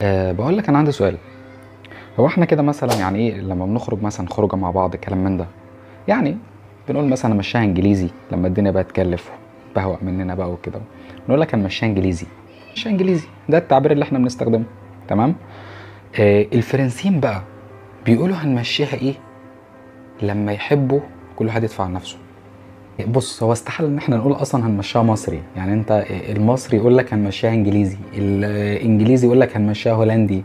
أه بقول لك انا عندي سؤال هو احنا كده مثلا يعني ايه لما بنخرج مثلا خروجه مع بعض كلام من ده يعني بنقول مثلا مشاها انجليزي لما الدنيا بقى تكلف بهوأ مننا بقى وكده نقول لك هنمشيها انجليزي مشيها انجليزي ده التعبير اللي احنا بنستخدمه تمام آه الفرنسيين بقى بيقولوا هنمشيها ايه لما يحبوا كل واحد يدفع عن نفسه بص هو استحاله ان احنا نقول اصلا هنمشيها مصري يعني انت المصري يقول لك هنمشيها انجليزي الانجليزي يقول لك هنمشيها هولندي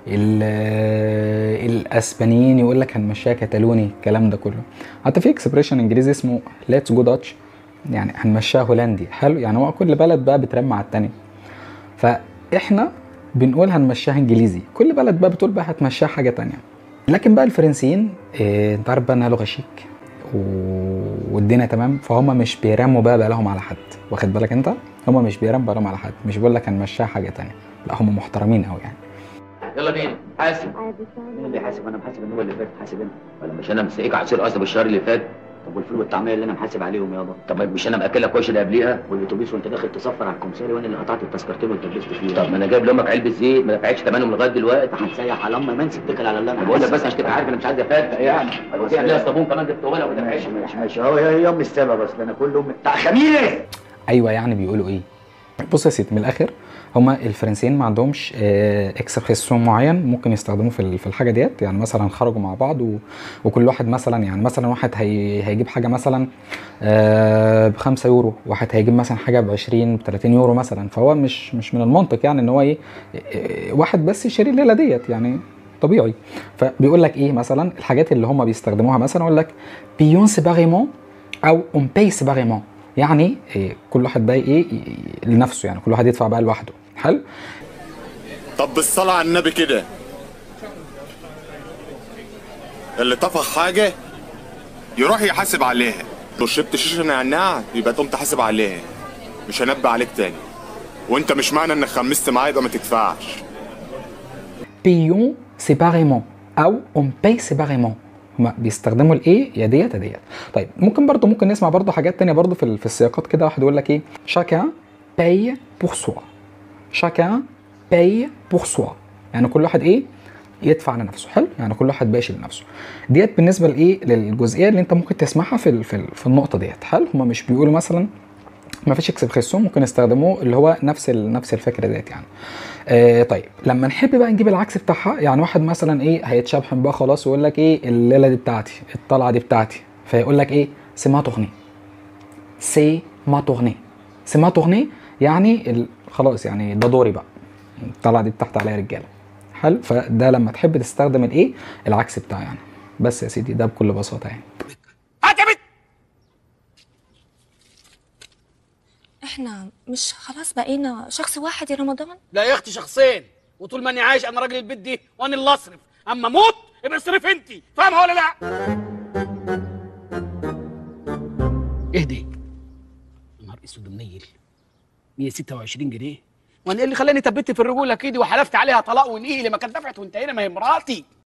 ال- الاسبانيين يقول لك هنمشيها كتالوني الكلام ده كله حتى في اكسبريشن انجليزي اسمه ليتس جو داتش يعني هنمشيها هولندي حلو يعني هو كل بلد بقى بترمى على التانية فاحنا بنقول هنمشيها انجليزي كل بلد بقى بتقول بقى هتمشيها حاجه تانية لكن بقى الفرنسيين إيه انت عارف بقى انها لغه شيك و- والدنيا تمام فهم مش بيرموا بقى بالهم على حد واخد بالك انت هم مش بيرموا بالهم على حد مش بيقول لك هنمشيها حاجه تانية لا هم محترمين قوي يعني يلا بينا حاسب مين اللي حاسب انا محاسب النوبه اللي فاتت حاسب انا ولا مش انا مسيك عصير قصب الشهر اللي فات طب والفول والطعميه اللي انا محاسب عليهم يابا طب مش انا ماكلك وش اللي قبليها والاتوبيس وانت داخل تسفر على الكمساري وانا اللي قطعت التذكرتين وانت لبست فيه طب ما انا جايب لامك علبه زيت ما دفعتش ثمنهم لغايه دلوقتي هتسيح على امي منسي اتكل على الله انا بقول لك بس عشان تبقى عارف انا مش عايز افاتك يعني وفي عليها صابون كمان جبته لها وما دفعش ماشي ماشي هو هي امي السبب اصل انا كل امي بتاع خميس ايوه يعني بيقولوا ايه بص يا سيدي من الاخر هما الفرنسيين ما عندهمش اكسبريسيون معين ممكن يستخدموه في ال- في الحاجه ديت يعني مثلا خرجوا مع بعض و... وكل واحد مثلا يعني مثلا واحد هي... هيجيب حاجه مثلا ب 5 يورو واحد هيجيب مثلا حاجه ب 20 ب 30 يورو مثلا فهو مش مش من المنطق يعني ان هو ايه إيه، واحد بس يشتري الليله ديت يعني طبيعي فبيقول لك ايه مثلا الحاجات اللي هم بيستخدموها مثلا يقول لك بيون سيباريمون او اون باي سيباريمون يعني إيه كل واحد بقى ايه ي- ي- لنفسه يعني كل واحد يدفع بقى لوحده حلو طب بالصلاة على النبي كده اللي طفح حاجة يروح يحاسب عليها لو شربت شيشة نعناع يبقى تقوم تحاسب عليها مش هنبه عليك تاني وانت مش معنى انك خمست معايا يبقى ما تدفعش بيون سيباريمون او اون باي سيباريمون هما بيستخدموا الايه يا ديت يا ديت طيب ممكن برضه ممكن نسمع برضه حاجات تانية برضه في ال- في السياقات كده واحد يقول لك ايه شاكان باي بور سوا شاكان باي بور سوا يعني كل واحد ايه يدفع لنفسه حلو يعني كل واحد باشي لنفسه ديت بالنسبه لايه للجزئيه اللي انت ممكن تسمعها في ال- في, ال- في النقطه ديت حلو هما مش بيقولوا مثلا ما فيش اكسبريسيون ممكن يستخدموه اللي هو نفس ال... نفس الفكره ديت يعني آه طيب لما نحب بقى نجيب العكس بتاعها يعني واحد مثلا ايه هيتشبحن بقى خلاص ويقول لك ايه الليله دي بتاعتي الطلعه دي بتاعتي فيقول لك ايه سي ما تغني سي ما تغني سي ما تغني يعني ال... خلاص يعني ده دوري بقى الطلعه دي بتاعت عليا رجاله حلو فده لما تحب تستخدم الايه العكس بتاعه يعني بس يا سيدي ده بكل بساطه يعني احنا مش خلاص بقينا شخص واحد يا رمضان لا يا اختي شخصين وطول ما انا عايش انا راجل البيت دي وانا اللي اصرف اما موت يبقى اصرف انت فاهمه ولا لا اهدي يا نهار اسود منيل 126 جنيه وانا ايه اللي خلاني تبت في الرجوله كده وحلفت عليها طلاق ونقيل ما كانت دفعت وانتهينا ما هي مراتي